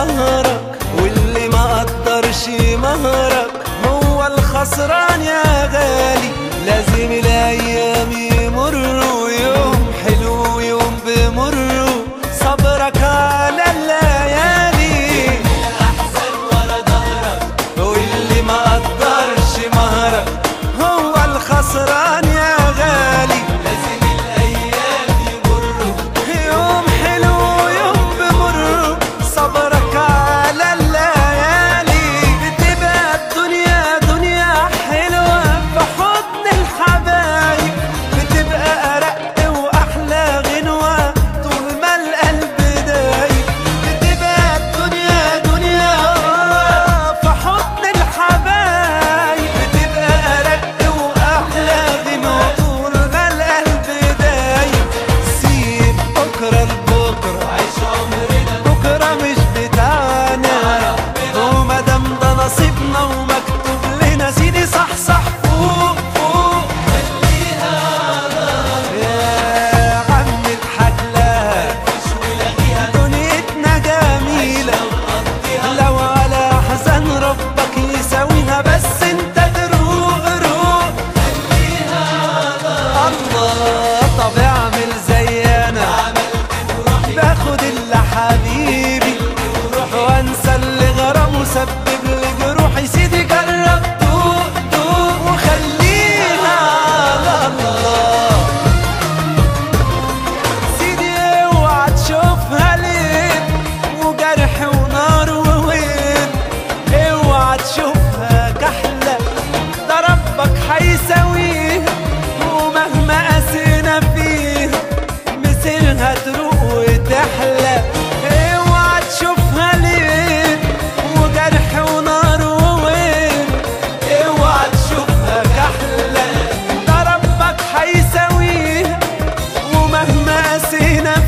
ظهرك واللي ما قدرش مهرك هو الخسران يا غالي لازم الايام يمروا يوم حلو يوم بمروا صبرك على الليالي احسن ورا ظهرك واللي ما قدرش مهرك هو الخسران يا غالي لازم الايام يمروا يوم حلو يوم بمر صبرك على الليالي بتبقى الدنيا دنيا حلوة في حضن الحبايب بتبقى أرق وأحلى غنوة طول ما القلب دايب بتبقى الدنيا دنيا في حضن الحبايب بتبقى أرق وأحلى غنوة طول ما القلب دايب سيب بكرة لبكرة عيش عمرنا بكرة مش بتاعنا وما دام ده نصيبنا ومكتوب لنا سيدي صح صح فوق فوق يا عم اضحك لها مش ولاقيها دنيتنا جميلة لو على حزن ربك يساويها بس انت تروق روق الله طب اعمل زي انا باخد اللي حبيبي وانسى اللي غرام وسبب لي جروحي سيدي جرب دوق دوق وخلينا على الله سيدي اوعى تشوفها ليه وجرح ونار وويل اوعى تشوفها كحلة ده ربك حيساويه ومهما قاسينا فيه مسيرها تروق وتحلى اوعى تشوفها ليه وجرح ونار وويل اوعى تشوفها كحلة ده ربك حيساويه ومهما قاسينا